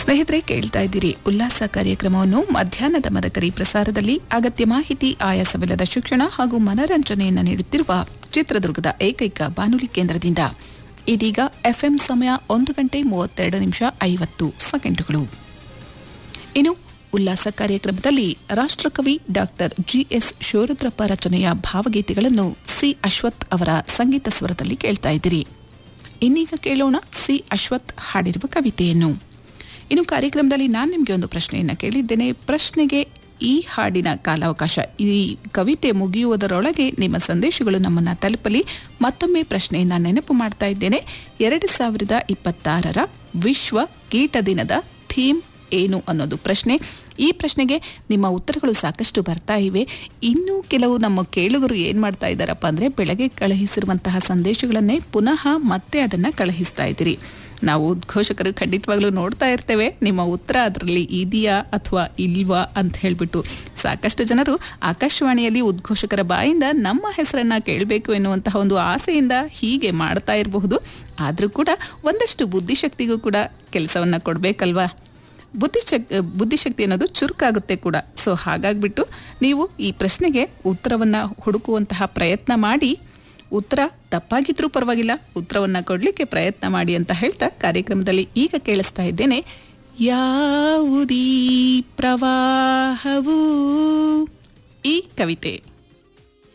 ಸ್ನೇಹಿತರೆ ಕೇಳ್ತಾ ಇದ್ದೀರಿ ಉಲ್ಲಾಸ ಕಾರ್ಯಕ್ರಮವನ್ನು ಮಧ್ಯಾಹ್ನದ ಮದಕರಿ ಪ್ರಸಾರದಲ್ಲಿ ಅಗತ್ಯ ಮಾಹಿತಿ ಆಯಾಸವಿಲ್ಲದ ಶಿಕ್ಷಣ ಹಾಗೂ ಮನರಂಜನೆಯನ್ನು ನೀಡುತ್ತಿರುವ ಚಿತ್ರದುರ್ಗದ ಏಕೈಕ ಬಾನುಲಿ ಕೇಂದ್ರದಿಂದ ಇದೀಗ ಎಫ್ಎಂ ಸಮಯ ಒಂದು ಗಂಟೆ ಮೂವತ್ತೆರಡು ನಿಮಿಷ ಐವತ್ತು ಸೆಕೆಂಡುಗಳು ಇನ್ನು ಉಲ್ಲಾಸ ಕಾರ್ಯಕ್ರಮದಲ್ಲಿ ರಾಷ್ಟ್ರಕವಿ ಡಾಕ್ಟರ್ ಜಿಎಸ್ ಶಿವರುದ್ರಪ್ಪ ರಚನೆಯ ಭಾವಗೀತೆಗಳನ್ನು ಸಿ ಅಶ್ವಥ್ ಅವರ ಸಂಗೀತ ಸ್ವರದಲ್ಲಿ ಕೇಳ್ತಾ ಇದ್ದೀರಿ ಇನ್ನೀಗ ಕೇಳೋಣ ಸಿ ಅಶ್ವಥ್ ಹಾಡಿರುವ ಕವಿತೆಯನ್ನು ಇನ್ನು ಕಾರ್ಯಕ್ರಮದಲ್ಲಿ ನಾನು ನಿಮಗೆ ಒಂದು ಪ್ರಶ್ನೆಯನ್ನು ಕೇಳಿದ್ದೇನೆ ಪ್ರಶ್ನೆಗೆ ಈ ಹಾಡಿನ ಕಾಲಾವಕಾಶ ಈ ಕವಿತೆ ಮುಗಿಯುವುದರೊಳಗೆ ನಿಮ್ಮ ಸಂದೇಶಗಳು ನಮ್ಮನ್ನು ತಲುಪಲಿ ಮತ್ತೊಮ್ಮೆ ಪ್ರಶ್ನೆಯನ್ನು ನೆನಪು ಮಾಡ್ತಾ ಇದ್ದೇನೆ ಎರಡು ಸಾವಿರದ ಇಪ್ಪತ್ತಾರರ ವಿಶ್ವ ಕೀಟ ದಿನದ ಥೀಮ್ ಏನು ಅನ್ನೋದು ಪ್ರಶ್ನೆ ಈ ಪ್ರಶ್ನೆಗೆ ನಿಮ್ಮ ಉತ್ತರಗಳು ಸಾಕಷ್ಟು ಬರ್ತಾ ಇವೆ ಇನ್ನೂ ಕೆಲವು ನಮ್ಮ ಕೇಳುಗರು ಏನು ಮಾಡ್ತಾ ಇದ್ದಾರಪ್ಪ ಅಂದರೆ ಬೆಳಗ್ಗೆ ಕಳುಹಿಸಿರುವಂತಹ ಸಂದೇಶಗಳನ್ನೇ ಪುನಃ ಮತ್ತೆ ಅದನ್ನು ಕಳುಹಿಸ್ತಾ ಇದ್ದೀರಿ ನಾವು ಉದ್ಘೋಷಕರು ಖಂಡಿತವಾಗ್ಲೂ ನೋಡ್ತಾ ಇರ್ತೇವೆ ನಿಮ್ಮ ಉತ್ತರ ಅದರಲ್ಲಿ ಇದೆಯಾ ಅಥವಾ ಇಲ್ವಾ ಅಂತ ಹೇಳಿಬಿಟ್ಟು ಸಾಕಷ್ಟು ಜನರು ಆಕಾಶವಾಣಿಯಲ್ಲಿ ಉದ್ಘೋಷಕರ ಬಾಯಿಂದ ನಮ್ಮ ಹೆಸರನ್ನ ಕೇಳಬೇಕು ಎನ್ನುವಂತಹ ಒಂದು ಆಸೆಯಿಂದ ಹೀಗೆ ಮಾಡ್ತಾ ಇರಬಹುದು ಆದರೂ ಕೂಡ ಒಂದಷ್ಟು ಬುದ್ಧಿಶಕ್ತಿಗೂ ಕೂಡ ಕೆಲಸವನ್ನು ಕೊಡಬೇಕಲ್ವಾ ಬುದ್ಧಿಶಕ್ ಬುದ್ಧಿಶಕ್ತಿ ಅನ್ನೋದು ಚುರುಕಾಗುತ್ತೆ ಕೂಡ ಸೊ ಹಾಗಾಗ್ಬಿಟ್ಟು ನೀವು ಈ ಪ್ರಶ್ನೆಗೆ ಉತ್ತರವನ್ನು ಹುಡುಕುವಂತಹ ಪ್ರಯತ್ನ ಮಾಡಿ ಉತ್ತರ ತಪ್ಪಾಗಿದ್ರೂ ಪರವಾಗಿಲ್ಲ ಉತ್ತರವನ್ನು ಕೊಡಲಿಕ್ಕೆ ಪ್ರಯತ್ನ ಮಾಡಿ ಅಂತ ಹೇಳ್ತಾ ಕಾರ್ಯಕ್ರಮದಲ್ಲಿ ಈಗ ಕೇಳಿಸ್ತಾ ಇದ್ದೇನೆ ಯಾವುದೀ ಪ್ರವಾಹವು ಈ ಕವಿತೆ